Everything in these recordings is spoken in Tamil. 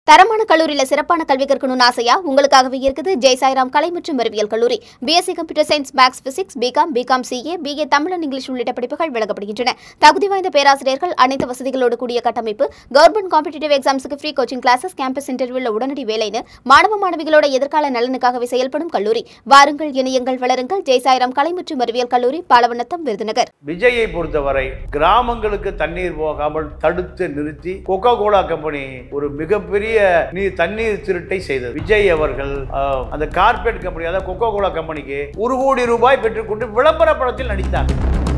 தரமான கல்லூரியில சிறப்பான கல்வி கற்கணும்னு ஆசையா உங்களுக்காகவே இருக்குது ஜெய் சாய்ராம் கலை மற்றும் அறிவியல் கல்லூரி BSc computer science maths physics BCom BCom CA BA Tamil and English உள்ளிட்ட படிப்புகள் வழங்கப்படுகின்றன தகுதி வாய்ந்த பேராசிரியர்கள் அனைத்து வசதிகளோடு கூடிய கட்டமைப்பு கவர்மெண்ட் காம்படிட்டிவ் எக்ஸாம்ஸுக்கு ஃப்ரீ கோச்சிங் கிளாஸஸ் கேம்பஸ் இன்டர்வியூல உடனடி வேலைன்னு மாணவ மாணவிகளோட எதிர்கால நலனுக்காகவே செயல்படும் கல்லூரி வாருங்கள் இணையங்கள் வளருங்கள் ஜெய் சாய்ராம் கலை மற்றும் அறிவியல் கல்லூரி பாலவனத்தம் விருதுநகர் விஜயை பொறுத்தவரை கிராமங்களுக்கு தண்ணீர் போகாமல் தடுத்து நிறுத்தி கொக்கோ கோலா கம்பெனி ஒரு மிகப்பெரிய நீர் தண்ணீர் திருட்டை செய்தது விஜய் அவர்கள் ஆஹ், அந்த கார்பரேட் கம்பெனி அதாவது கொக்கோ கோலா கம்பெனிக்கு ஒரு கோடி ரூபாய் பெற்றுக்கொண்டு விளம்பர படத்தில் நடித்தார்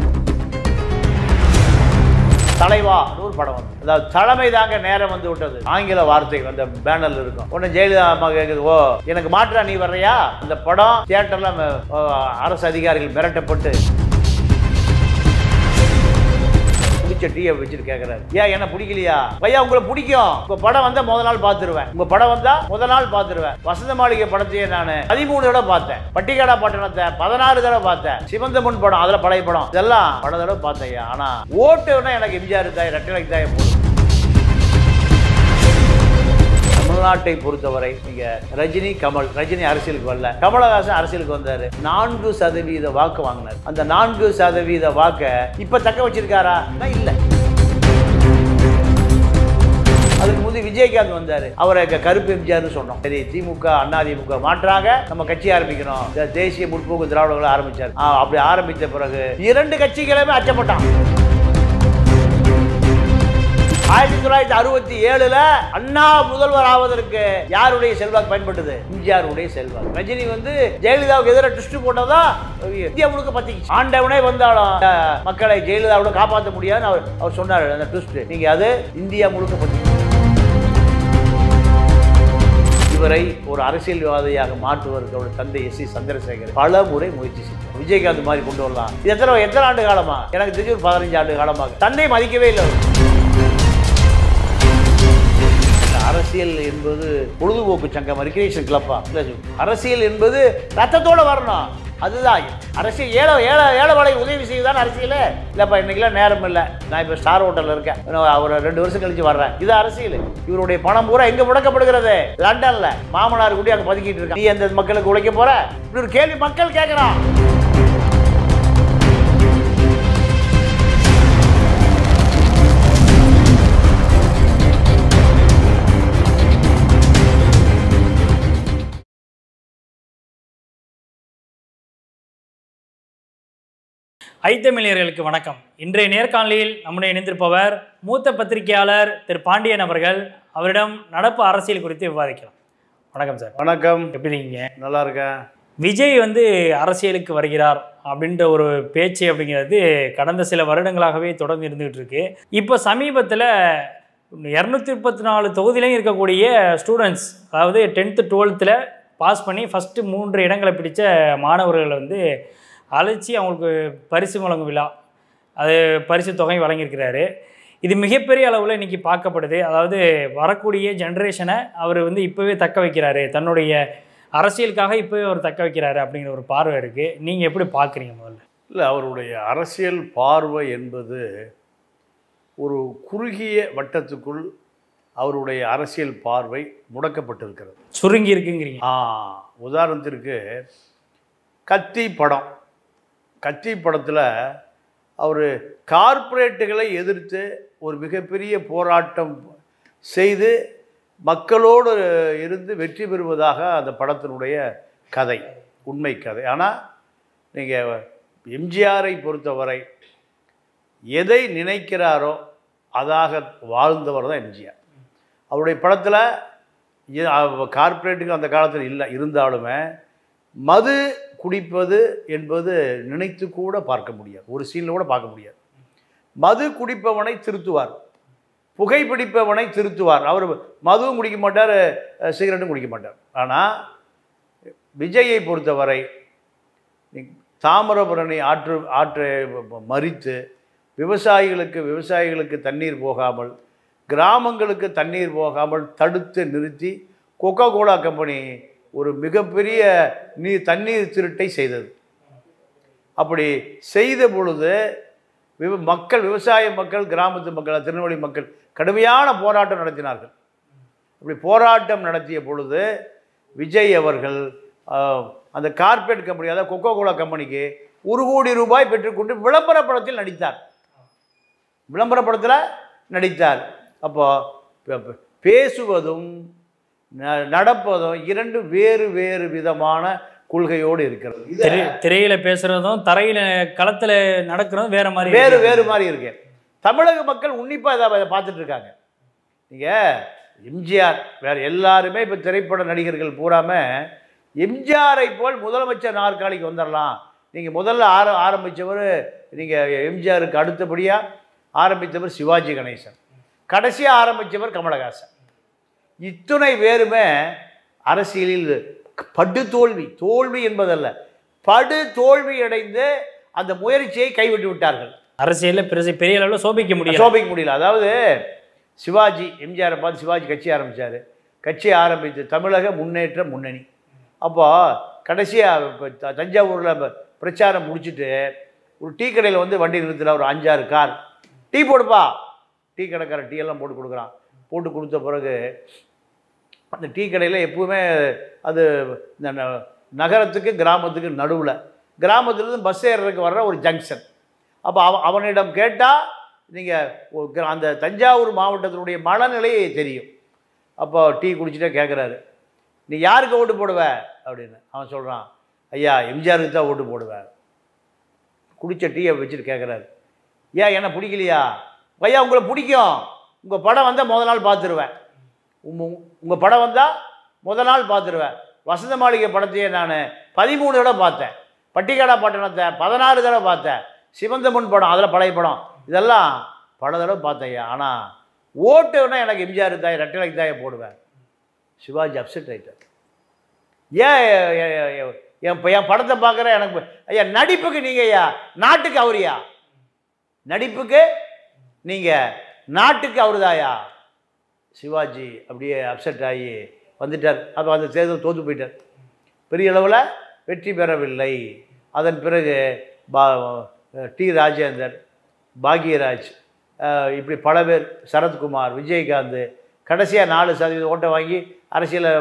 தலைவா ஒரு படம் வந்து அதாவது தலைமை தாங்க நேரம் வந்து விட்டது ஆங்கில வார்த்தை அந்த பேனர்ல இருக்கும் உடனே ஜெயலலிதா அம்மா கேக்குது ஓ எனக்கு மாற்றா நீ வர்றியா அந்த படம் தியேட்டர்ல ம- அரசு அதிகாரிகள் மிரட்டப்பட்டு குடிச்ச டீயை வச்சுட்டு கேட்கறாரு ஏன் என்ன பிடிக்கலையா ஐயா உங்களை பிடிக்கும் உங்க படம் வந்தா முத நாள் பார்த்துருவேன் உங்க படம் வந்தா முத நாள் பார்த்துருவேன் வசந்த மாளிகை படத்தையே நான் பதிமூணு தடவை பார்த்தேன் பட்டிக்காடா பட்டணத்தை பதினாறு தடவை பார்த்தேன் சிவந்த முன் படம் அதுல பழைய படம் இதெல்லாம் பல தடவை பார்த்தேன் ஐயா ஆனா ஓட்டுன்னா எனக்கு எம்ஜிஆர் தாய் ரெட்டலைக்கு தாய் போதும் தமிழ்நாட்டை பொறுத்தவரை நீங்க ரஜினி கமல் ரஜினி அரசியலுக்கு வரல கமலஹாசன் அரசியலுக்கு வந்தாரு நான்கு சதவீத வாக்கு வாங்கினார் அந்த நான்கு சதவீத வாக்க இப்ப தக்க வச்சிருக்காரா நான் இல்ல அதுக்கு முந்தி விஜயகாந்த் வந்தாரு அவரை க- கருப்பு எம்ஜிஆர்னு சொன்னோம் சரி திமுக அண்ணா திமுக மாற்றாங்க நம்ம கட்சி ஆரம்பிக்கணும் இந்த தேசிய முற்போக்கு திராவிடங்களை ஆரம்பிச்சார் ஆ, அப்படி ஆரம்பித்த பிறகு இரண்டு கட்சிகளுமே அச்சப்பட்டான் ஆயிரத்தி தொள்ளாயிரத்தி அறுபத்தி ஏழுல அண்ணா முதல்வர் ஆவதற்கு யாருடைய செல்வாக்கு பயன்பட்டது எம்ஜிஆருடைய செல்வாக்கு ரஜினி வந்து ஜெயலலிதாவுக்கு எதிராக ட்விஸ்ட் போட்டதா இந்தியா முழுக்க பத்திக்கிச்சு ஆண்டவனே வந்தாலும் அஹ், மக்களை ஜெயலலிதாவோட காப்பாற்ற முடியாதுன்னு அவர் அவர் சொன்னார் அந்த ட்விஸ்ட் நீங்க அது இந்தியா முழுக்க பத்தி இவரை ஒரு அரசியல்வாதியாக மாற்றுவதற்கு அவருடைய தந்தை எஸ் சி சந்திரசேகர் பல முறை முயற்சி செய்தார் விஜயகாந்த் மாதிரி கொண்டு வரலாம் இது எத்தனை எத்தனை ஆண்டு காலமா எனக்கு தெரிஞ்சு ஒரு பதினஞ்சு ஆண்டு காலமாக தந்தை மதிக்கவே இல்லை அவர். இந்த அரசியல் என்பது பொழுதுபோக்கு சங்கம் ரிக்ரியேஷன் கிளப்பா அரசியல் என்பது ரத்தத்தோட வரணும் அதுதான் அரசியல் ஏழை ஏழை ஏழை வாழை உதவி செய்யுதான் அரசியல் இல்லைப்பா இன்னைக்கெல்லாம் நேரம் இல்லை நான் இப்போ ஸ்டார் ஹோட்டலில் இருக்கேன் இன்னும் ஒரு ரெண்டு வருஷம் கழிச்சு வர்றேன் இது அரசியல் இவருடைய பணம் பூரா எங்கே முடக்கப்படுகிறது லண்டன்ல மாமனார் கூடி அங்கே பதுக்கிட்டு இருக்கான் நீ அந்த மக்களுக்கு உழைக்க போற இப்படி ஒரு கேள்வி மக்கள் கேட்குறான் ஐத்தமிழர்களுக்கு வணக்கம் இன்றைய நேர்காணலில் நம்முடைய இணைந்திருப்பவர் மூத்த பத்திரிகையாளர் திரு பாண்டியன் அவர்கள் அவரிடம் நடப்பு அரசியல் குறித்து விவாதிக்கலாம் வணக்கம் சார் வணக்கம் எப்படி இருக்கீங்க நல்லா இருக்கேன் விஜய் வந்து அரசியலுக்கு வருகிறார் அப்படின்ற ஒரு பேச்சு அப்படிங்கிறது கடந்த சில வருடங்களாகவே தொடர்ந்து இருந்துகிட்டு இருக்கு இப்போ சமீபத்தில் இரநூத்தி முப்பத்தி நாலு தொகுதியிலையும் இருக்கக்கூடிய ஸ்டூடெண்ட்ஸ் அதாவது டென்த்து டுவெல்த்தில் பாஸ் பண்ணி ஃபஸ்ட்டு மூன்று இடங்களை பிடித்த மாணவர்களை வந்து அழைச்சி அவங்களுக்கு பரிசு வழங்கும் விழா அது பரிசு தொகை வழங்கியிருக்கிறாரு இது மிகப்பெரிய அளவில் இன்றைக்கி பார்க்கப்படுது அதாவது வரக்கூடிய ஜென்ரேஷனை அவர் வந்து இப்போவே தக்க வைக்கிறாரு தன்னுடைய அரசியலுக்காக இப்போவே அவர் தக்க வைக்கிறாரு அப்படிங்கிற ஒரு பார்வை இருக்குது நீங்கள் எப்படி பார்க்குறீங்க முதல்ல இல்லை அவருடைய அரசியல் பார்வை என்பது ஒரு குறுகிய வட்டத்துக்குள் அவருடைய அரசியல் பார்வை முடக்கப்பட்டிருக்கிறது சுருங்கி இருக்குங்கிறீங்க ஆ உதாரணத்திற்கு கத்தி படம் கத்தி படத்தில் அவர் கார்ப்பரேட்டுகளை எதிர்த்து ஒரு மிகப்பெரிய போராட்டம் செய்து மக்களோடு இருந்து வெற்றி பெறுவதாக அந்த படத்தினுடைய கதை உண்மை கதை ஆனால் நீங்கள் எம்ஜிஆரை பொறுத்தவரை எதை நினைக்கிறாரோ அதாக வாழ்ந்தவர் தான் எம்ஜிஆர் அவருடைய படத்தில் கார்ப்பரேட்டுக்கு அந்த காலத்தில் இல்லை இருந்தாலுமே மது குடிப்பது என்பது நினைத்து கூட பார்க்க முடியாது ஒரு சீனில் கூட பார்க்க முடியாது மது குடிப்பவனை திருத்துவார் புகைப்பிடிப்பவனை திருத்துவார் அவர் மதுவும் குடிக்க மாட்டார் அஹ், சிகரெட்டும் குடிக்க மாட்டார் ஆனால் விஜயை பொறுத்தவரை நீ- தாமிரபரணி ஆற்று ஆற்றை மறித்து விவசாயிகளுக்கு விவசாயிகளுக்கு தண்ணீர் போகாமல் கிராமங்களுக்கு தண்ணீர் போகாமல் தடுத்து நிறுத்தி கொக்கோ கோலா கம்பெனி ஒரு மிகப்பெரிய நீ தண்ணீர் திருட்டை செய்தது அப்படி செய்த பொழுது விவ மக்கள் விவசாய மக்கள் கிராமத்து மக்கள் திருநெல்வேலி மக்கள் கடுமையான போராட்டம் நடத்தினார்கள் இப்படி போராட்டம் நடத்திய பொழுது விஜய் அவர்கள் ஆஹ், அந்த கார்பரேட் கம்பெனி அதாவது கொக்கோ கோலா கம்பெனிக்கு ஒரு கோடி ரூபாய் பெற்றுக்கொண்டு விளம்பர படத்தில் நடித்தார் விளம்பர படத்தில் நடித்தார் அப்போ பே- பே- பேசுவதும் ந- நடப்பதும் இரண்டு வேறு வேறு விதமான கொள்கையோடு இருக்கிறது இது திரை திரையில பேசுறதும் தரையில களத்துல நடக்கிறதும் வேற மாதிரி வேறு இருக்கு. வேறு மாதிரி இருக்கு தமிழக மக்கள் உன்னிப்பாக இதை பார்த்துட்டு இருக்காங்க நீங்கள் எம்ஜிஆர் வேற எல்லாருமே இப்போ திரைப்பட நடிகர்கள் பூராம எம்ஜிஆரை போல் முதலமைச்சர் நாற்காலிக்கு வந்துடலாம் நீங்கள் முதல்ல ஆர ஆரம்பித்தவர் நீங்கள் எம்ஜிஆருக்கு அடுத்தபடியாக ஆரம்பித்தவர் சிவாஜி கணேசன் கடைசியாக ஆரம்பித்தவர் கமலஹாசன் இத்துணை பேருமே அரசியலில் படு தோல்வி தோல்வி என்பதல்ல படு தோல்வி அடைந்து அந்த முயற்சியை கைவிட்டு விட்டார்கள் அரசியல்ல பெருசு பெரிய அளவுல சோபிக்க முடியல சோபிக்க முடியல அதாவது சிவாஜி எம்ஜிஆரை பார்த்து சிவாஜி கட்சி ஆரம்பித்தார் கட்சி ஆரம்பித்து தமிழக முன்னேற்ற முன்னணி அப்போ கடைசியாக இப்போ தஞ்சாவூரில் பிரச்சாரம் முடிச்சுட்டு ஒரு டீ கடையில் வந்து வண்டி நிறுத்துற ஒரு அஞ்சாறு கார் டீ போடுப்பா டீ கடைக்காரன் டீ எல்லாம் போட்டு கொடுக்குறான் போட்டு கொடுத்த பிறகு அந்த டீ கடையில் எப்பவுமே அது இந்த ந- நகரத்துக்கு கிராமத்துக்கு நடுவில் கிராமத்துலேருந்து பஸ் ஏறுறதுக்கு வர்ற ஒரு ஜங்ஷன் அப்போ அவ அவனிடம் கேட்டால் நீங்கள் அந்த தஞ்சாவூர் மாவட்டத்தினுடைய மனநிலை தெரியும் அப்போ டீ குடிச்சிட்டே கேட்குறாரு நீ யாருக்கு ஓட்டு போடுவ அப்படின்னு அவன் சொல்கிறான் ஐயா எம்ஜிஆருக்கு தான் ஓட்டு போடுவேன் குடித்த டீயை வச்சுட்டு கேட்குறாரு ஏன் என்ன பிடிக்கலையா ஐயா உங்களை பிடிக்கும் உங்கள் படம் வந்தால் முத நாள் பார்த்துருவேன் உங்கள் படம் வந்தால் முத நாள் பார்த்துருவேன் வசந்த மாளிகை படத்தையே நான் பதிமூணு தடவை பார்த்தேன் பட்டிக்காடா பட்டணத்தை பதினாறு தடவை பார்த்தேன் சிவந்தமுன் படம் அதில் பழைய படம் இதெல்லாம் பல தடவை பார்த்தேன் ஆனால் ஓட்டுன்னா எனக்கு எம்ஜிஆர் தாய் ரெட்டலைக்கு தாயை போடுவேன் சிவாஜி அப்செட் ஆயிட்டார் ஏன் எ- எ- எ- என் இப்ப என் படத்தை பார்க்குற எனக்கு ஐயா நடிப்புக்கு நீங்கள் ஐயா நாட்டுக்கு அவரியா நடிப்புக்கு நீங்கள் நாட்டுக்கு அவருதாயா சிவாஜி அப்படியே அப்செட் ஆகி வந்துட்டார் அப்போ அந்த தேர்தல் தோற்று போயிட்டார் பெரிய அளவில் வெற்றி பெறவில்லை அதன் பிறகு பா டி ராஜேந்தர் பாக்யராஜ் அஹ், இப்படி பல பேர் சரத்குமார் விஜயகாந்த் கடைசியாக நாலு சதவீத ஓட்டை வாங்கி அரசியலை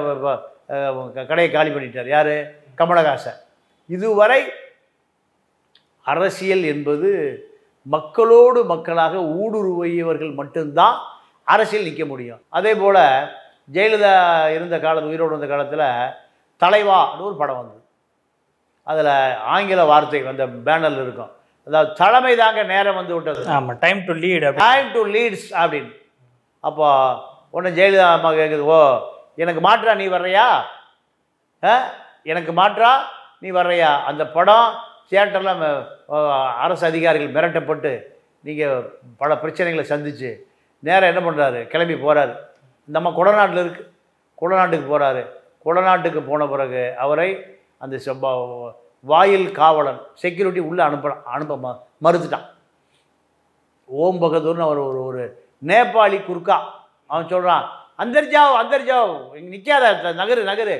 கடையை காலி பண்ணிட்டார் யார் கமலஹாசன் இதுவரை அரசியல் என்பது மக்களோடு மக்களாக ஊடுருவியவர்கள் மட்டும்தான் அரசியல் நிற்க முடியும் அதே போல் ஜெயலலிதா இருந்த காலத்து உயிரோடு இருந்த காலத்தில் தலைவான்னு ஒரு படம் வந்தது அதில் ஆங்கில வார்த்தை அந்த பேனரில் இருக்கும் அதாவது தலைமை தாங்க நேரம் வந்து விட்டது ஆமா time to lead time to leads அப்படின்னு அப்போ ஒன்று ஜெயலலிதா அம்மா கேட்குது ஓ எனக்கு மாற்றா நீ வர்றியா ஆ எனக்கு மாற்றா நீ வர்றியா அந்த படம் தியேட்டரில் அரசு அதிகாரிகள் மிரட்டப்பட்டு நீங்கள் பல பிரச்சனைகளை சந்திச்சு நேராக என்ன பண்ணுறாரு கிளம்பி போகிறாரு இந்த அம்மா குடநாட்டில் இருக்குது குடநாட்டுக்கு போகிறாரு குடநாட்டுக்கு போன பிறகு அவரை அந்த செவ்வா வாயில் காவலன் செக்யூரிட்டி உள்ளே அனுப்ப அனுப்ப ம- மறுத்துட்டான் ஓம் பகதூர்னு அவர் ஒரு ஒரு நேபாளி குர்கா அவன் சொல்கிறான் அந்தர்ஜாவ் அந்தர்ஜாவ் இங்கே நிற்காத த- நகரு நகரு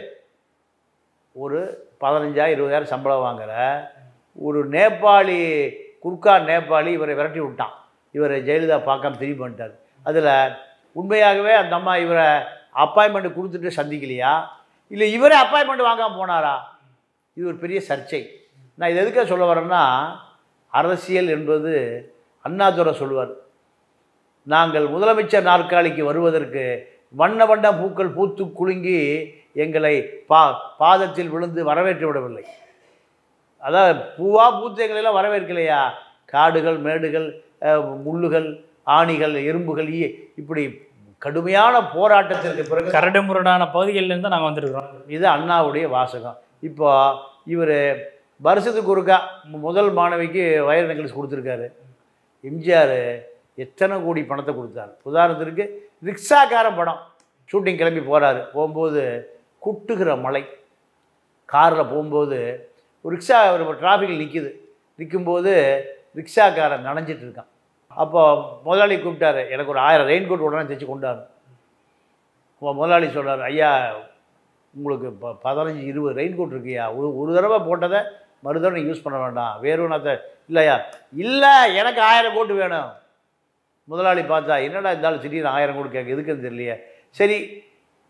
ஒரு பதினஞ்சாயிரம் இருபதாயிரம் சம்பளம் வாங்குற ஒரு நேபாளி குர்கா நேபாளி இவரை விரட்டி விட்டான் இவரை ஜெயலலிதா பார்க்காம திரும்பி பண்ணிட்டார் அதில் உண்மையாகவே அந்த அம்மா இவரை அப்பாயின்மெண்ட் கொடுத்துட்டு சந்திக்கலையா இல்லை இவரே அப்பாயின்மெண்ட் வாங்காமல் போனாரா இது ஒரு பெரிய சர்ச்சை நான் இது எதுக்காக சொல்ல வரேன்னா அரசியல் என்பது அண்ணாதுரை சொல்லுவார் நாங்கள் முதலமைச்சர் நாற்காலிக்கு வருவதற்கு வண்ண வண்ண பூக்கள் பூத்து குலுங்கி எங்களை பா பாதத்தில் விழுந்து வரவேற்று விடவில்லை அதாவது பூவா பூத்து எங்களெல்லாம் வரவேற்கலையா காடுகள் மேடுகள் அஹ், முள்ளுகள் ஆணிகள் எறும்புகள் ஈ- இப்படி கடுமையான போராட்டத்திற்கு பிறகு கரடு முரடான பகுதிகளில் இருந்து நாங்க வந்திருக்கிறோம் இது அண்ணாவுடைய வாசகம் இப்போ இவர் வருஷத்துக்கு ஒருக்கா மு- முதல் மாணவிக்கு வயர் நெக்லஸ் கொடுத்துருக்காரு எம்ஜிஆர் எத்தனை கோடி பணத்தை கொடுத்தாரு உதாரணத்திற்கு ரிக்ஷாக்காரன் படம் ஷூட்டிங் கிளம்பி போகிறாரு போகும்போது குட்டுகிற மலை காரில் போகும்போது ஒரு ரிக்ஷா ஒரு டிராஃபிக்கில் நிற்கிது நிற்கும்போது ரிக்ஷாக்காரன் நனைஞ்சிட்டு இருக்கான் அப்போ முதலாளி கூப்பிட்டாரு எனக்கு ஒரு ஆயிரம் ரெயின் கோட் உடனே தைச்சு கொண்டாரு அப்போ முதலாளி சொல்றாரு ஐயா உங்களுக்கு ப பதினஞ்சு இருபது ரெயின் கோட் இருக்குயா ஒரு ஒரு தடவை போட்டதை மறு தடவை யூஸ் பண்ண வேண்டாம் வேறு ஒன்றத்தை இல்லையா இல்லை எனக்கு ஆயிரம் கோட்டு வேணும் முதலாளி பார்த்தா என்னடா இருந்தாலும் திடீர்னு ஆயிரம் கோட்டு கேட்க எதுக்குன்னு தெரியலையே சரி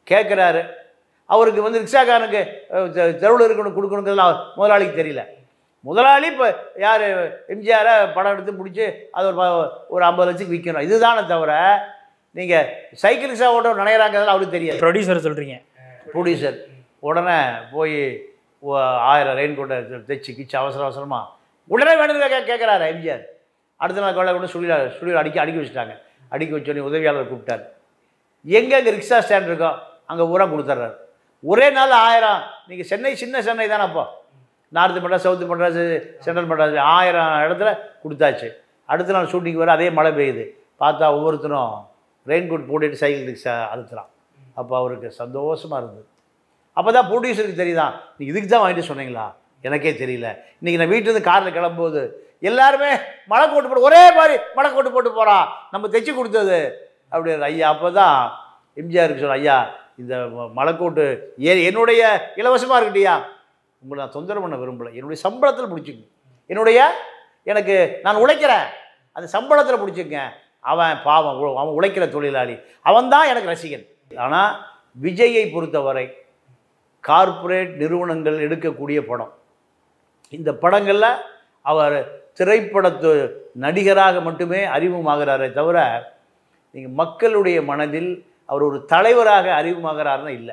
கேட்குறாரு அவருக்கு வந்து ரிக்ஷாக்காரனுக்கு தெருவில் இருக்கணும் கொடுக்கணுங்கிறதுலாம் அவர் முதலாளிக்கு தெரியல முதலாளி இப்போ யார் எம்ஜிஆரை படம் எடுத்து பிடிச்சி அது ஒரு ப- ஒரு ஐம்பது லட்சத்துக்கு விற்கணும் இதுதானே தவிர நீங்கள் சைக்கிள் ரிக்ஷா ஓட்ட நினைக்கிறாங்கிறதுல அவருக்கு தெரியாது ப்ரொடியூசர் சொல்கிறீங்க ப்ரொடியூசர் உடனே போய் ஒ- ஆயிரம் ரெயின் கோட்டை தைச்சு கிச்சு அவசர அவசரமாக உடனே வேணுங்க கே கேட்குறாரு எம்ஜிஆர் அடுத்த நாள் கொள்ள கொண்டு ஸ்டுடியோ ஸ்டுடியோ அடிக்க அடிக்க வச்சுட்டாங்க அடிக்க வச்சோடனே உதவியாளர் கூப்பிட்டார் எங்கே அங்கே ரிக்ஷா ஸ்டாண்ட் இருக்கோ அங்கே பூரா கொடுத்துட்றாரு ஒரே நாள் ஆயிரம் நீங்கள் சென்னை சின்ன சென்னை தானே அப்போ north Madras south Madras central Madras ஆயிரம் இடத்துல கொடுத்தாச்சு அடுத்த நாள் ஷூட்டிங் வர அதே மழை பெய்யுது பார்த்தா ஒவ்வொருத்தரும் ரெயின் கோட் போட்டுட்டு சைக்கிள் ரிக்ஷா அழுத்துறான் அப்போ அவருக்கு சந்தோஷமாக இருந்தது அப்போ தான் ப்ரொடியூசருக்கு தெரியுதான் நீ இதுக்கு தான் வாங்கிட்டு சொன்னீங்களா எனக்கே தெரியல இன்றைக்கி நான் வீட்டிலேருந்து காரில் கிளம்பும்போது எல்லாருமே மழை கோட்டு போட்டு ஒரே மாதிரி மழை கோட்டு போட்டு போகிறான் நம்ம தைச்சு கொடுத்தது அப்படின்னு ஐயா அப்போ தான் எம்ஜிஆருக்கு சொன்ன ஐயா இந்த ம- மலைக்கோட்டு ஏ என்னுடைய இலவசமாக இருக்கட்டியா உங்களை நான் தொந்தரவு பண்ண விரும்பலை என்னுடைய சம்பளத்தில் பிடிச்சிங்க என்னுடைய எனக்கு நான் உழைக்கிறேன் அந்த சம்பளத்தில் பிடிச்சிங்க அவன் பாவம் உ- அவன் உழைக்கிற தொழிலாளி அவன் தான் எனக்கு ரசிகன் ஆனால் விஜயை பொறுத்தவரை கார்ப்பரேட் நிறுவனங்கள் எடுக்கக்கூடிய படம் இந்த படங்களில் அவர் திரைப்படத்து நடிகராக மட்டுமே அறிமுகமாகிறாரே தவிர நீங்கள் மக்களுடைய மனதில் அவர் ஒரு தலைவராக அறிமுகமாகிறாருன்னு இல்லை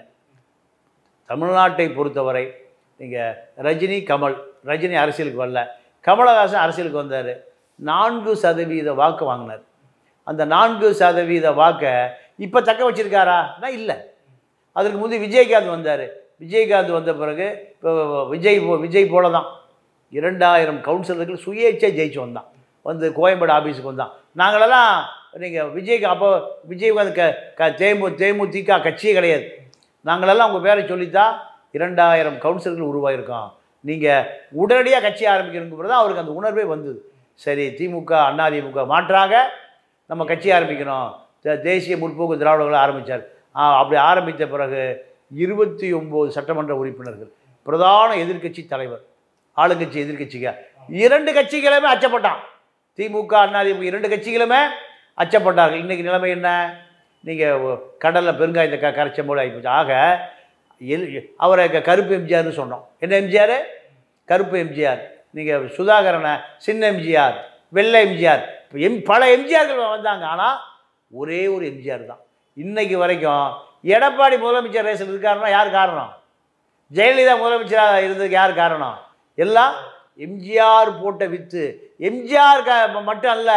தமிழ்நாட்டை பொறுத்தவரை நீங்கள் ரஜினி கமல் ரஜினி அரசியலுக்கு வரல கமலஹாசன் அரசியலுக்கு வந்தார் நான்கு சதவீத வாக்கு வாங்கினார் அந்த நான்கு சதவீத வாக்கை இப்போ தக்க வச்சிருக்காரா இல்லை அதற்கு முந்தைய விஜயகாந்த் வந்தார் விஜயகாந்த் வந்த பிறகு இப்போ விஜய் போ- விஜய் போல தான் இரண்டாயிரம் கவுன்சிலர்கள் சுயேட்சை ஜெயிச்சு வந்தான் வந்து கோயம்பேடு ஆஃபீஸுக்கு வந்தான் நாங்களெல்லாம் நீங்கள் விஜய்க்கு அப்போ விஜயகாந்த் க க தேமு தேமுதிக கட்சியே கிடையாது நாங்களெல்லாம் உங்கள் பேரை சொல்லித்தான் இரண்டாயிரம் கவுன்சிலர்கள் உருவாயிருக்கோம் நீங்கள் உடனடியாக கட்சி ஆரம்பிக்கணுங்கிறது தான் அவருக்கு அந்த உணர்வே வந்தது சரி திமுக அதிமுக மாற்றாக நம்ம கட்சி ஆரம்பிக்கணும் தே- தேசிய முற்போக்கு திராவிடங்களை ஆரம்பித்தார் அப்படி ஆரம்பித்த பிறகு இருபத்தி ஒம்பது சட்டமன்ற உறுப்பினர்கள் பிரதான எதிர்க்கட்சி தலைவர் ஆளுங்கட்சி எதிர்க்கட்சிங்க இரண்டு கட்சிகளுமே அச்சப்பட்டான் திமுக அதிமுக இரண்டு கட்சிகளுமே அச்சப்பட்டார்கள் இன்றைக்கி நிலைமை என்ன நீங்கள் கடலில் பெருங்காயத்தை க கரைச்ச போல ஆகிப்போச்சு ஆக எல் அவரை க- கருப்பு எம்ஜிஆர்னு சொன்னோம் என்ன எம்ஜிஆர் கருப்பு எம்ஜிஆர் நீங்கள் சுதாகரனை சின்ன எம்ஜிஆர் வெள்ளை எம்ஜிஆர் இப்போ எம் பல எம்ஜிஆர்கள் வந்தாங்க ஆனால் ஒரே ஒரு எம்ஜிஆர் தான் இன்னைக்கு வரைக்கும் எடப்பாடி முதலமைச்சர் ரேஸில் இருக்காருன்னா யார் காரணம் ஜெயலலிதா முதலமைச்சராக இருந்ததுக்கு யார் காரணம் எல்லாம் எம்ஜிஆர் போட்ட வித்து எம்ஜிஆர் க மட்டும் அல்ல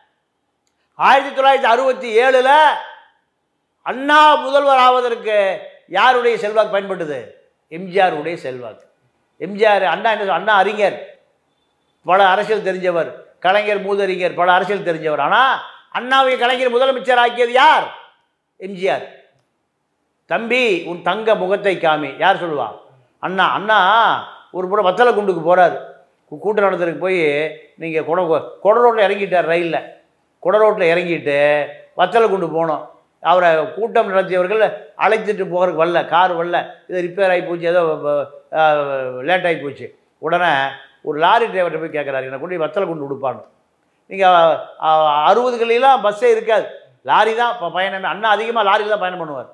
ஆயிரத்தி தொள்ளாயிரத்தி அறுபத்தி ஏழில் அண்ணா முதல்வர் ஆவதற்கு யாருடைய செல்வாக்கு பயன்பட்டது எம்ஜிஆருடைய செல்வாக்கு எம்ஜிஆர் அண்ணா என்ன சொல்~ அண்ணா அறிஞர் பல அரசியல் தெரிஞ்சவர் கலைஞர் மூதறிஞர் பல அரசியல் தெரிஞ்சவர் ஆனால் அண்ணாவை கலைஞர் முதலமைச்சர் ஆக்கியது யார் எம்ஜிஆர் தம்பி உன் தங்க முகத்தை காமி யார் சொல்லுவா அண்ணா அண்ணா ஒரு முறை வத்தலை குண்டுக்கு போகிறார் கூட்ட நடந்ததுக்கு போய் நீங்கள் குட குட ரோட்டில் இறங்கிட்டார் ரயிலில் குட ரோட்டில் இறங்கிட்டு வத்தலை குண்டு போனோம் அவரை கூட்டம் நடத்தியவர்கள் அழைச்சிட்டு போகிறதுக்கு வரல கார் வரல இது ரிப்பேர் ஆகி போச்சு ஏதோ லேட் ஆகி போச்சு உடனே ஒரு லாரி டிரைவர்கிட்ட போய் கேட்குறாரு என்னை கொண்டு போய் வத்தலை கொண்டு கொடுப்பான்னு நீங்கள் அறுபதுகளிலாம் பஸ்ஸே இருக்காது லாரி தான் இப்போ பயணமே அண்ணா அதிகமாக லாரியில் தான் பயணம் பண்ணுவார்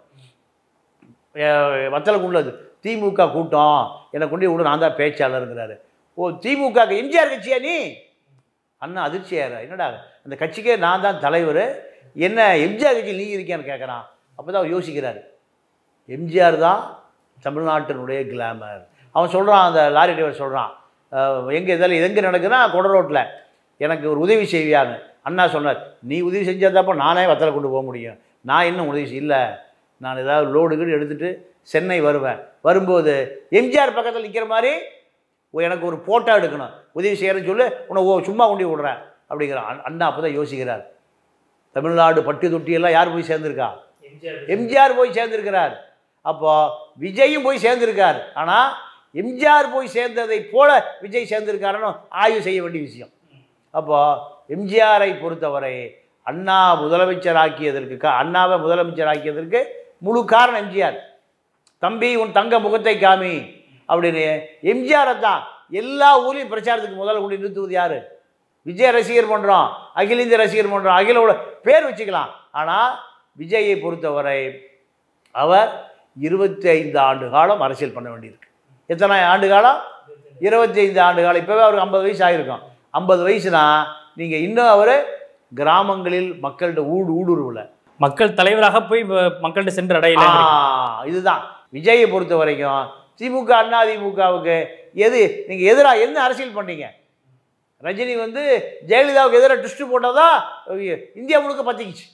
வத்தலை கொண்டது திமுக கூட்டம் என்னை கொண்டு விடு நான் தான் பேச்சாளருங்கிறாரு ஓ திமுக எம்ஜிஆர் கட்சியா நீ அண்ணா அதிர்ச்சியாரு என்னடா அந்த கட்சிக்கே நான் தான் தலைவர் என்ன எம்ஜிஆர் கட்சியில் நீ இருக்கியான்னு கேட்குறான் அப்போ தான் அவர் யோசிக்கிறார் எம்ஜிஆர் தான் தமிழ்நாட்டினுடைய கிளாமர் அவன் சொல்கிறான் அந்த லாரி டிரைவர் சொல்கிறான் எங்கே இதில் எங்கே நடக்குதுன்னா கொட ரோட்டில் எனக்கு ஒரு உதவி செய்வியான்னு அண்ணா சொன்னார் நீ உதவி செஞ்சாதாப்போ நானே வத்தலை கொண்டு போக முடியும் நான் இன்னும் உதவி செய் இல்லை நான் ஏதாவது லோடு கீடு எடுத்துகிட்டு சென்னை வருவேன் வரும்போது எம்ஜிஆர் பக்கத்தில் நிற்கிற மாதிரி ஓ, எனக்கு ஒரு ஃபோட்டோ எடுக்கணும் உதவி செய்கிறேன்னு சொல்லி உன்னை ஓ சும்மா கொண்டு போய் விடுறேன் அப்படிங்கிறான் அண்ணா- அண்ணா அப்போ தான் யோசிக்கிறார் தமிழ்நாடு பட்டி தொட்டியெல்லாம் யார் போய் சேர்ந்துருக்கா எம்ஜிஆர் போய் சேர்ந்திருக்கிறார் அப்போ விஜயும் போய் சேர்ந்திருக்கார் ஆனால் எம்ஜிஆர் போய் சேர்ந்ததை போல விஜய் சேர்ந்திருக்காருன்னு ஆய்வு செய்ய வேண்டிய விஷயம் அப்போ எம்ஜிஆரை பொறுத்தவரை அண்ணா முதலமைச்சராக்கியதற்கு கா அண்ணாவை முதலமைச்சராக்கியதற்கு முழு காரணம் எம்ஜிஆர் தம்பி உன் தங்க முகத்தை காமி அப்படின்னு எம்ஜிஆரை தான் எல்லா ஊர்லேயும் பிரச்சாரத்துக்கு முதல்ல கொண்டு நிறுத்துவது யார் விஜய் ரசிகர் பண்ணுறோம் அகில இந்திய ரசிகர் பண்ணுறோம் அகிலோட பேர் வச்சுக்கலாம் ஆனால் விஜயை பொறுத்தவரை அவர் இருபத்தி ஐந்து ஆண்டு காலம் அரசியல் பண்ண வேண்டியிருக்கு எத்தனை ஆண்டு காலம் இருபத்தி ஐந்து ஆண்டு காலம் இப்போவே அவருக்கு ஐம்பது வயசு ஆகிருக்கும் ஐம்பது வயசுனா நீங்கள் இன்னும் அவர் கிராமங்களில் மக்கள்கிட்ட ஊடு ஊடுருவல மக்கள் தலைவராக போய் ம- மக்கள்கிட்ட சென்று அடையல ஆ, இதுதான் விஜயை பொறுத்த வரைக்கும் திமுக அண்ணா திமுகவுக்கு எது நீங்கள் எதிராக என்ன அரசியல் பண்ணீங்க ரஜினி வந்து ஜெயலலிதாவுக்கு எதிராக ட்விஸ்ட் போட்டதா இந்தியா முழுக்க பத்திக்கிச்சு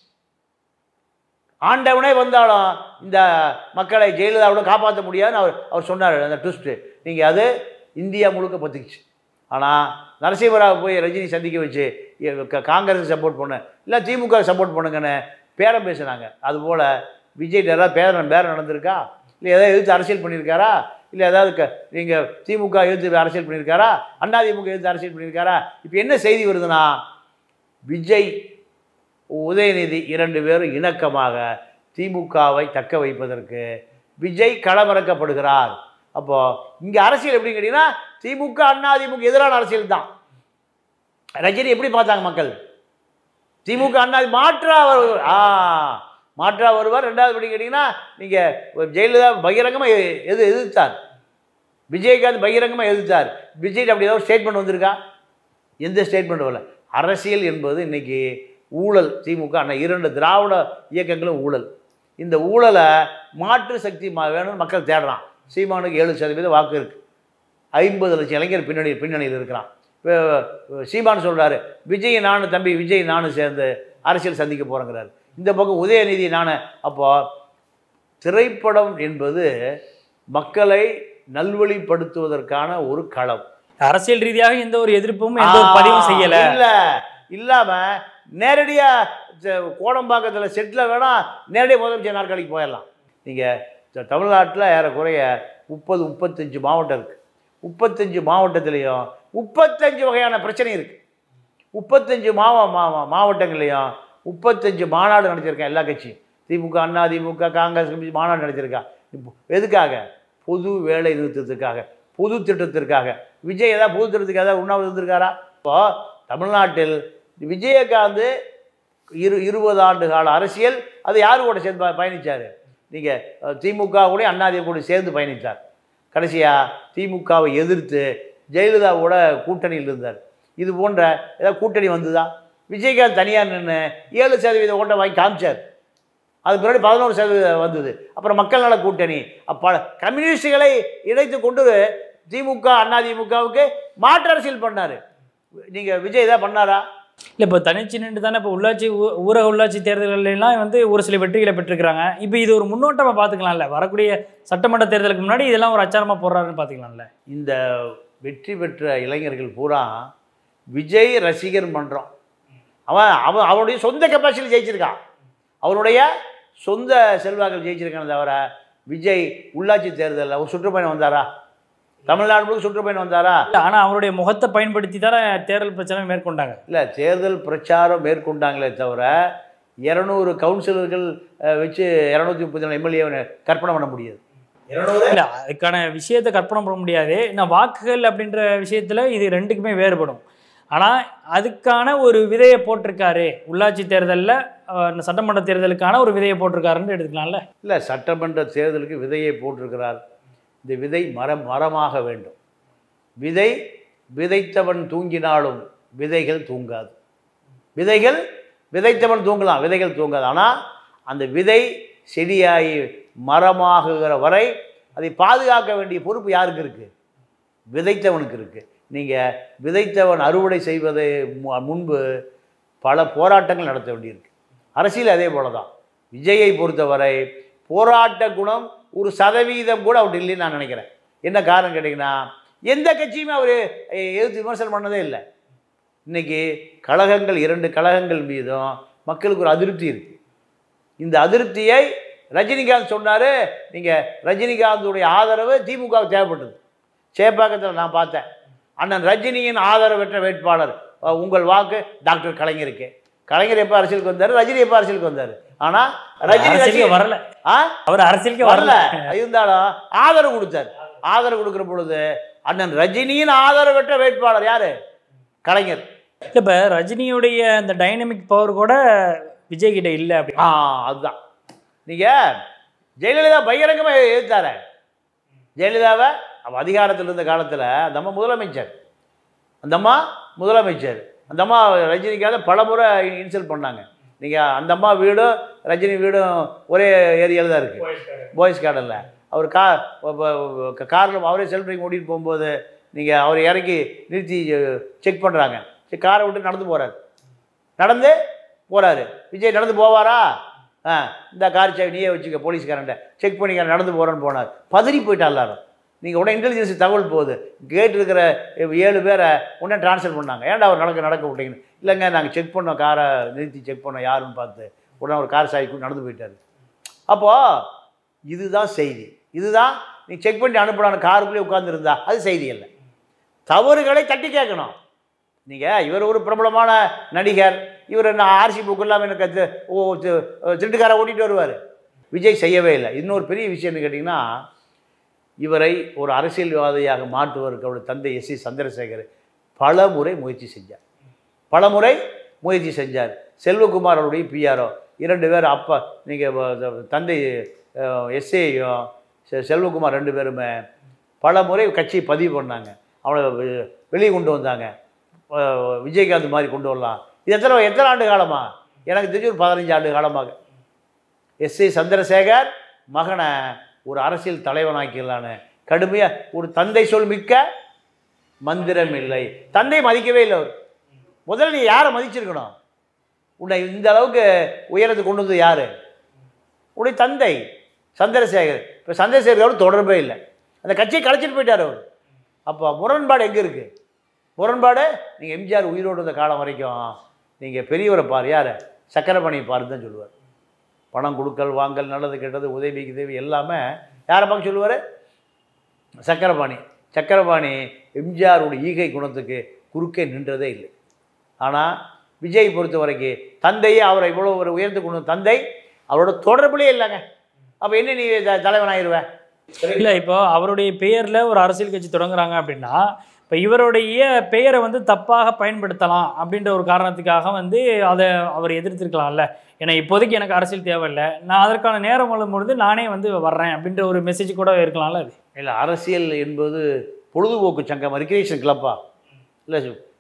ஆண்டவனே வந்தாலும் இந்த மக்களை ஜெயலலிதாவோட காப்பாற்ற முடியாதுன்னு அவர் அவர் சொன்னார் அந்த ட்விஸ்ட்டு நீங்கள் அது இந்தியா முழுக்க பத்திக்கிச்சு ஆனால் நரசிம்மராவை போய் ரஜினி சந்திக்க வச்சு எ- க- காங்கிரஸுக்கு சப்போர்ட் பண்ணு இல்லை திமுக சப்போர்ட் பண்ணுங்கன்னு பேரம் பேசுனாங்க அதுபோல் விஜய் ஏதாவது பேரம் பேரம் நடந்திருக்கா இல்லை ஏதாவது எதிர்த்து அரசியல் பண்ணியிருக்காரா இல்லை ஏதாவது க நீங்கள் திமுக எதிர்த்து அரசியல் பண்ணியிருக்காரா அண்ணா திமுக எதிர்த்து அரசியல் பண்ணியிருக்காரா இப்போ என்ன செய்தி வருதுன்னா விஜய் உதயநிதி இரண்டு பேரும் இணக்கமாக திமுகவை தக்க வைப்பதற்கு விஜய் களமிறக்கப்படுகிறார் அப்போ இங்கே அரசியல் எப்படி கேட்டிங்கன்னா திமுக அண்ணா திமுக எதிரான அரசியல் தான் ரஜினி எப்படி பார்த்தாங்க மக்கள் திமுக அண்ணா மாற்றா வருவார் ஆ மாற்றா வருவார் ரெண்டாவது படி கேட்டிங்கன்னா நீங்கள் ஜெயலலிதா பகிரங்கமாக எது எதிர்த்தார் விஜயகாந்த் பகிரங்கமாக எதிர்த்தார் விஜய் அப்படி ஏதாவது ஸ்டேட்மெண்ட் வந்திருக்கா எந்த ஸ்டேட்மெண்ட் வரல அரசியல் என்பது இன்னைக்கு ஊழல் திமுக அண்ணா இரண்டு திராவிட இயக்கங்களும் ஊழல் இந்த ஊழலை மாற்று சக்தி மா- வேணும்னு மக்கள் தேடுறான் சீமானுக்கு ஏழு சதவீத வாக்கு இருக்கு ஐம்பது லட்சம் இளைஞர் பின்னணி பின்னணியில் இருக்கிறான் இப்போ சீமான் சொல்றாரு விஜய் நானும் தம்பி விஜய் நானும் சேர்ந்து அரசியல் சந்திக்க போகிறேங்கிறாரு இந்த பக்கம் உதயநிதி நான் அப்போ திரைப்படம் என்பது மக்களை நல்வழிப்படுத்துவதற்கான ஒரு களம் அரசியல் ரீதியாக எந்த ஒரு எதிர்ப்பும் எந்த ஒரு பதிவும் செய்யல இல்ல இல்லாம நேரடியா ச- கோடம்பாக்கத்துல செட்டில் வேணா நேரடியாக முதலமைச்சர் நாற்காலிக்கு போயிடலாம் நீங்க த- தமிழ்நாட்டுல ஏறக்குறைய முப்பது முப்பத்தஞ்சு மாவட்டம் இருக்கு முப்பத்தஞ்சு மாவட்டத்திலையும் முப்பத்தஞ்சு வகையான பிரச்சனை இருக்கு முப்பத்தஞ்சு மாவ மா- மாவட்டங்கள்லையும் முப்பத்தஞ்சு மாநாடு நடத்தியிருக்கேன் எல்லா கட்சியும் திமுக அண்ணா திமுக காங்கிரஸ் கட்சி மாநாடு நடத்தியிருக்கா இப்போ எதுக்காக பொது வேலை நிறுத்தத்துக்காக பொது திட்டத்திற்காக விஜய் ஏதாவது பொது திட்டத்துக்கு ஏதாவது உண்ணாவிரதம் இருந்திருக்காரா இப்போ தமிழ்நாட்டில் விஜயகாந்த் இரு இருபது ஆண்டு கால அரசியல் அது யாரு கூட சேர்ந்து ப- பயணிச்சாரு நீங்கள் திமுக கூட அண்ணா திமுக கூட சேர்ந்து பயணித்தார் கடைசியாக திமுகவை எதிர்த்து ஜெயலலிதாவோட கூட்டணியில் இருந்தார் இது போன்ற ஏதாவது கூட்டணி வந்ததா விஜயகாந்த் தனியாக நின்று ஏழு சதவீத ஓட்டை வாங்கி காமிச்சார் அது பின்னாடி பதினோரு சதவீதம் வந்தது அப்புறம் மக்கள் நல கூட்டணி அப்போ கம்யூனிஸ்டுகளை இணைத்து கொண்டு திமுக அண்ணா திமுகவுக்கு மாற்று அரசியல் பண்ணார் நீங்கள் விஜய் தான் பண்ணாரா இல்லை இப்போ தனிச்சு நின்று தானே இப்போ உள்ளாட்சி ஊ- ஊரக உள்ளாட்சி தேர்தல்கள் எல்லாம் வந்து ஒரு சில வெற்றிகளை பெற்றிருக்கிறாங்க இப்போ இது ஒரு முன்னோட்டமாக பார்த்துக்கலாம்ல வரக்கூடிய சட்டமன்ற தேர்தலுக்கு முன்னாடி இதெல்லாம் ஒரு அச்சாரமாக போடுறாருன்னு பார்த்துக்கலாம்ல இந்த வெற்றி பெற்ற இளைஞர்கள் பூரா விஜய் ரசிகர் மன்றம் அவன் அவன் அவனுடைய சொந்த கெப்பாசிட்டி ஜெயிச்சிருக்கான் அவனுடைய சொந்த செல்வாக்கள் ஜெயிச்சிருக்கானே தவிர விஜய் உள்ளாட்சி தேர்தலில் ஒரு சுற்றுப்பயணம் வந்தாரா தமிழ்நாடு முழுக்க சுற்றுப்பயணம் வந்தாரா இல்லை ஆனால் அவருடைய முகத்தை பயன்படுத்தி தானே தேர்தல் பிரச்சனை மேற்கொண்டாங்க இல்லை தேர்தல் பிரச்சாரம் மேற்கொண்டாங்களே தவிர இரநூறு கவுன்சிலர்கள் அஹ், வச்சு இரநூத்தி முப்பத்தி நாலு எம்எல்ஏ கற்பனை பண்ண முடியாது இல்லை அதுக்கான விஷயத்தை கற்பனை பண்ண முடியாது நான் வாக்குகள் அப்படின்ற விஷயத்தில் இது ரெண்டுக்குமே வேறுபடும் ஆனால் அதுக்கான ஒரு விதையை போட்டிருக்காரு உள்ளாட்சி தேர்தலில் சட்டமன்ற தேர்தலுக்கான ஒரு விதையை போட்டிருக்காருன்னு எடுத்துக்கலாம்ல இல்லை சட்டமன்ற தேர்தலுக்கு விதையை போட்டிருக்கிறார் இந்த விதை மரம் மரமாக வேண்டும் விதை விதைத்தவன் தூங்கினாலும் விதைகள் தூங்காது விதைகள் விதைத்தவன் தூங்கலாம் விதைகள் தூங்காது ஆனால் அந்த விதை செடியாகி மரமாகுகிற வரை அதை பாதுகாக்க வேண்டிய பொறுப்பு யாருக்கு இருக்குது விதைத்தவனுக்கு இருக்குது நீங்கள் விதைத்தவன் அறுவடை செய்வது மு- முன்பு பல போராட்டங்கள் நடத்த வேண்டியிருக்கு அரசியல் அதே போல தான் விஜயை பொறுத்தவரை போராட்ட குணம் ஒரு சதவீதம் கூட அவர் இல்லைன்னு நான் நினைக்கிறேன் என்ன காரணம் கேட்டிங்கன்னா எந்த கட்சியுமே அவர் எதிர்த்து விமர்சனம் பண்ணதே இல்லை இன்னைக்கு கழகங்கள் இரண்டு கழகங்கள் மீதும் மக்களுக்கு ஒரு அதிருப்தி இருக்குது இந்த அதிருப்தியை ரஜினிகாந்த் சொன்னார் நீங்கள் ரஜினிகாந்துடைய ஆதரவு திமுகவுக்கு தேவைப்பட்டது சேப்பாக்கத்தில் நான் பார்த்தேன் அண்ணன் ரஜினியின் ஆதரவற்ற வேட்பாளர் அஹ், உங்கள் வாக்கு டாக்டர் கலைஞருக்கு கலைஞர் எப்போ அரசியலுக்கு வந்தார் ரஜினி எப்போ அரசியலுக்கு வந்தார் ஆனால் ரஜினி அரசியலுக்கு ரசிகர் வரல ஆ அவர் அரசியலுக்கு வரல வரல இருந்தாலும் ஆதரவு கொடுத்தார் ஆதரவு கொடுக்குற பொழுது அண்ணன் ரஜினியின் ஆதரவற்ற வேட்பாளர் யாரு கலைஞர் இல்லை இப்போ ரஜினியுடைய அந்த டைனமிக் பவர் கூட விஜய் கிட்ட இல்லை அப்படி ஆ அதுதான் நீங்கள் ஜெயலலிதா பகிரங்கமாக எதிர்த்தார ஜெயலலிதாவை அவ அதிகாரத்தில் இருந்த காலத்தில் அந்த அம்மா முதலமைச்சர் அந்த அம்மா முதலமைச்சர் அந்த அம்மா ரஜினிக்காக பல முறை இன்சல்ட் பண்ணாங்க நீங்கள் அந்த அம்மா வீடும் ரஜினி வீடும் ஒரே ஏரியாவில் தான் இருக்குது பாய்ஸ் கார்டனில் அவர் கா காரில் அவரே செல்ஃப் ட்ரைவ் ஓட்டிட்டு போகும்போது நீங்கள் அவர் இறக்கி நிறுத்தி செக் பண்ணுறாங்க சரி காரை விட்டு நடந்து போகிறார் நடந்து போகிறாரு விஜய் நடந்து போவாரா ஆ இந்த கார் சாவி நீயே வச்சுக்க போலீஸ்காரன்ட்ட செக் பண்ணிக்க நடந்து போகிறேன்னு போனார் பதறி போயிட்டா எல்லாரும் நீங்கள் உடனே இன்டெலிஜென்ஸ் தகவல் போகுது கேட் இருக்கிற ஏழு பேரை உடனே ட்ரான்ஸ்ஃபர் பண்ணாங்க ஏன்டா அவர் நடக்க நடக்க விட்டீங்கன்னு இல்லைங்க நாங்கள் செக் பண்ணோம் காரை நிறுத்தி செக் பண்ணோம் யாருன்னு பார்த்து உடனே ஒரு கார் சாவிக்கு நடந்து போயிட்டாரு அப்போது இதுதான் செய்தி இதுதான் நீ செக் பண்ணி அனுப்பலான்னு காருக்குள்ளேயே உட்காந்துருந்தா அது செய்தி இல்லை தவறுகளை தட்டி கேட்கணும் நீங்கள் இவர் ஒரு பிரபலமான நடிகர் இவர் என்ன ஆர்சி புக் இல்லாமல் எனக்கு தி- ஓ தி- திருட்டுக்காரை ஓட்டிகிட்டு வருவார் விஜய் செய்யவே இல்லை இன்னொரு பெரிய விஷயம்னு கேட்டிங்கன்னா இவரை ஒரு அரசியல்வாதியாக மாற்றுவதற்கு அவருடைய தந்தை எஸ் சி சந்திரசேகர் பல முறை முயற்சி செஞ்சார் பல முறை முயற்சி செஞ்சார் செல்வகுமார் அவருடைய பிஆர்ஓ இரண்டு பேர் அப்பா நீங்கள் தந்தை எஸ்ஏயும் செல்வகுமார் ரெண்டு பேருமே பல முறை கட்சி பதிவு பண்ணாங்க அவனை வெ- வெளியே கொண்டு வந்தாங்க அஹ் விஜயகாந்த் மாதிரி கொண்டு வரலாம் இது எத்தனை எத்தனை ஆண்டு காலமா எனக்கு தெரிஞ்சு ஒரு பதினஞ்சு ஆண்டு காலமாக எஸ் ஏ சந்திரசேகர் மகனை ஒரு அரசியல் தலைவனாக்கிடலான்னு கடுமையாக ஒரு தந்தை சொல் மிக்க மந்திரம் இல்லை தந்தை மதிக்கவே இல்லை அவர் முதல்ல நீ யாரை மதிச்சிருக்கணும் உன்னை இந்த அளவுக்கு உயரத்துக்கு கொண்டு வந்தது யார் உன்னுடைய தந்தை சந்திரசேகர் இப்போ சந்திரசேகரோட தொடர்பே இல்லை அந்த கட்சியை கலைச்சிட்டு போயிட்டார் அவர் அப்போ முரண்பாடு எங்கே இருக்குது முரண்பாடு நீங்கள் எம்ஜிஆர் உயிரோடு இருந்த காலம் வரைக்கும் நீங்கள் பெரியவரை பார் யார் சக்கரபாணி பாருன்னு தான் சொல்லுவார் பணம் கொடுக்கல் வாங்கல் நல்லது கெட்டது உதவி உதவி எல்லாமே யாரை பார்க்க சொல்லுவார் சக்கரபாணி சக்கரபாணி எம்ஜிஆருடைய ஈகை குணத்துக்கு குறுக்கே நின்றதே இல்லை ஆனால் விஜய் பொறுத்த வரைக்கும் தந்தையே அவரை இவ்வளோ ஒரு உயர்ந்து கொண்டு வந்த தந்தை அவரோட தொடர்புலே இல்லைங்க அப்போ என்ன நீ த- தலைவனாயிருவ இல்லை இப்போ அவருடைய பெயரில் ஒரு அரசியல் கட்சி தொடங்குறாங்க அப்படின்னா இப்போ இவருடைய பெயரை வந்து தப்பாக பயன்படுத்தலாம் அப்படின்ற ஒரு காரணத்துக்காக வந்து அதை அவர் எதிர்த்திருக்கலாம்ல ஏன்னா இப்போதைக்கு எனக்கு அரசியல் தேவையில்லை நான் அதற்கான நேரம் வரும் பொழுது நானே வந்து வர்றேன் அப்படின்ற ஒரு மெசேஜ் கூட இருக்கலாம்ல அது இல்லை அரசியல் என்பது பொழுதுபோக்கு சங்கம் ரிக்ரியேஷன் கிளப்பா இல்லை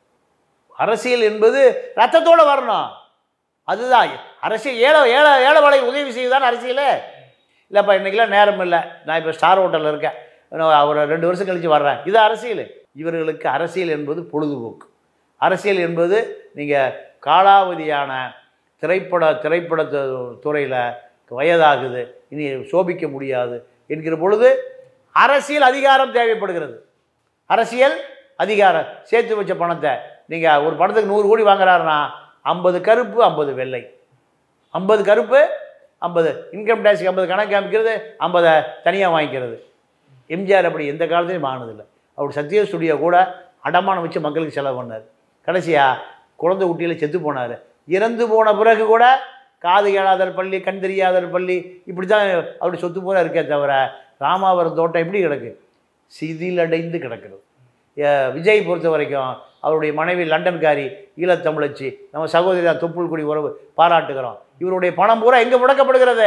அரசியல் என்பது ரத்தத்தோடு வரணும் அதுதான் அரசியல் ஏழை ஏழை ஏழை வாழை உதவி செய்வதுதான் அரசியல் இல்லைப்பா இன்றைக்கெல்லாம் நேரம் இல்லை நான் இப்போ ஸ்டார் ஹோட்டலில் இருக்கேன் நான் ஒரு ரெண்டு வருஷம் கழித்து வர்றேன் இது அரசியல் இவர்களுக்கு அரசியல் என்பது பொழுதுபோக்கு அரசியல் என்பது நீங்கள் காலாவதியான திரைப்பட திரைப்பட து- துறையில் வயதாகுது இனி சோபிக்க முடியாது என்கிற பொழுது அரசியல் அதிகாரம் தேவைப்படுகிறது அரசியல் அதிகாரம் சேர்த்து வச்ச பணத்தை நீங்கள் ஒரு பணத்துக்கு நூறு கோடி வாங்குறாருன்னா ஐம்பது கருப்பு ஐம்பது வெள்ளை ஐம்பது கருப்பு ஐம்பது இன்கம் டேக்ஸ்க்கு ஐம்பது கணக்கு காமிக்கிறது ஐம்பதை தனியாக வாங்கிக்கிறது எம்ஜிஆர் அப்படி எந்த காலத்துலையும் வாங்கினதில்லை அவர் சத்ய ஸ்டுடியோ கூட அடமானம் வச்சு மக்களுக்கு செலவு பண்ணார் கடைசியாக குழந்தை குட்டியில் செத்து போனார் இறந்து போன பிறகு கூட காது கேளாதர் பள்ளி கண் தெரியாதர் பள்ளி இப்படி தான் அவருடைய சொத்து பூரா இருக்கே தவிர ராமாவரம் தோட்டம் எப்படி கிடக்கு சிதிலடைந்து கிடக்கிறது அஹ் விஜய் பொறுத்த வரைக்கும் அவருடைய மனைவி லண்டன்காரி ஈழத்தமிழச்சி நம்ம சகோதரி தான் தொப்புள் குடி உறவு பாராட்டுகிறோம் இவருடைய பணம் பூரா எங்கே முடக்கப்படுகிறது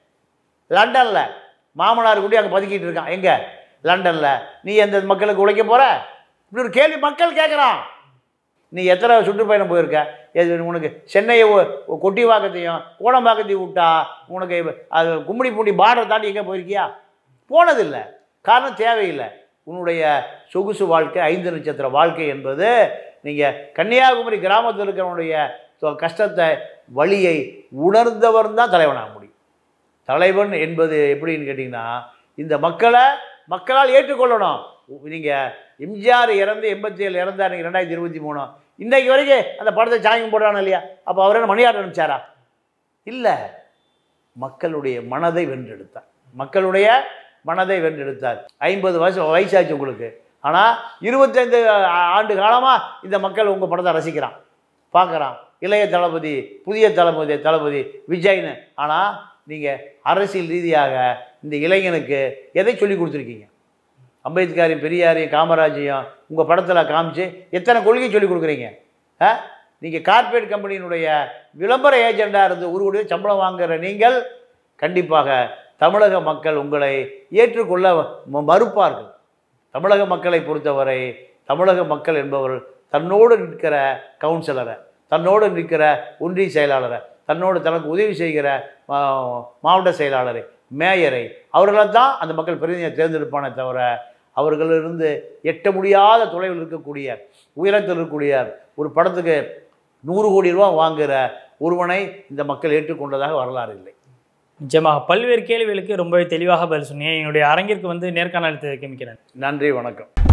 லண்டனில் மாமனார் கூடி அங்கே பதுக்கிட்டு இருக்கான் எங்கே லண்டனில் நீ எந்த மக்களுக்கு உழைக்க போகிற இப்படி ஒரு கேள்வி மக்கள் கேட்குறான் நீ எத்தனை சுற்றுப்பயணம் போயிருக்க எது உனக்கு சென்னையை ஒ- கொட்டிவாக்கத்தையும் கோடம்பாக்கத்தையும் விட்டா உனக்கு அது கும்மிடி பூண்டி பார்டர் தாண்டி எங்கே போயிருக்கியா போனதில்லை காரணம் தேவையில்லை உன்னுடைய சொகுசு வாழ்க்கை ஐந்து நட்சத்திர வாழ்க்கை என்பது நீங்கள் கன்னியாகுமரி கிராமத்தில் இருக்கிறவனுடைய தொ- கஷ்டத்தை வழியை உணர்ந்தவர் தான் தலைவனாக முடியும் தலைவன் என்பது எப்படின்னு கேட்டிங்கன்னா இந்த மக்களை மக்களால் ஏற்றுக்கொள்ளணும் நீங்கள் எம்ஜிஆர் இறந்து எண்பத்தி ஏழு இறந்தார் இன்னைக்கு ரெண்டாயிரத்தி இருபத்தி மூணு இன்றைக்கு வரைக்கும் அந்த படத்தை சாயம் போடுறானு இல்லையா அப்போ அவர் என்ன மணியார் நினைச்சாரா இல்லை மக்களுடைய மனதை வென்றெடுத்தார் மக்களுடைய மனதை வென்றெடுத்தார் ஐம்பது வயசு வயசாச்சு உங்களுக்கு ஆனால் இருபத்தைந்து ஆண்டு காலமாக இந்த மக்கள் உங்கள் படத்தை ரசிக்கிறான் பார்க்குறான் இளைய தளபதி புதிய தளபதி தளபதி விஜய்னு ஆனால் நீங்கள் அரசியல் ரீதியாக இந்த இளைஞனுக்கு எதை சொல்லி கொடுத்துருக்கீங்க அம்பேத்கரையும் பெரியாரையும் காமராஜையும் உங்கள் படத்தில் காமிச்சு எத்தனை கொள்கை சொல்லி கொடுக்குறீங்க ஆ நீங்கள் கார்ப்பரேட் கம்பெனியினுடைய விளம்பர ஏஜெண்டாக இருந்து ஒரு கோடி ரூபாய் சம்பளம் வாங்குற நீங்கள் கண்டிப்பாக தமிழக மக்கள் உங்களை ஏற்றுக்கொள்ள ம- மறுப்பார்கள் தமிழக மக்களை பொறுத்தவரை தமிழக மக்கள் என்பவர் தன்னோடு நிற்கிற கவுன்சிலரை தன்னோடு நிற்கிற ஒன்றிய செயலாளரை தன்னோடு தனக்கு உதவி செய்கிற ஆ, மாவட்ட செயலாளரை மேயரை அவர்களை தான் அந்த மக்கள் பிரதிநிதியை தேர்ந்தெடுப்பானே தவிர அவர்களிலிருந்து எட்ட முடியாத தொலைவில் இருக்கக்கூடிய உயரத்தில் இருக்கக்கூடிய ஒரு படத்துக்கு நூறு கோடி ரூபா வாங்குகிற ஒருவனை இந்த மக்கள் ஏற்றுக்கொண்டதாக வரலாறு இல்லை நிச்சயமாக பல்வேறு கேள்விகளுக்கு ரொம்பவே தெளிவாக பதில் சொன்னீங்க என்னுடைய அரங்கிற்கு வந்து நேர்காணல் எடுத்ததுக்கு மிக்கிறேன் நன்றி வணக்கம்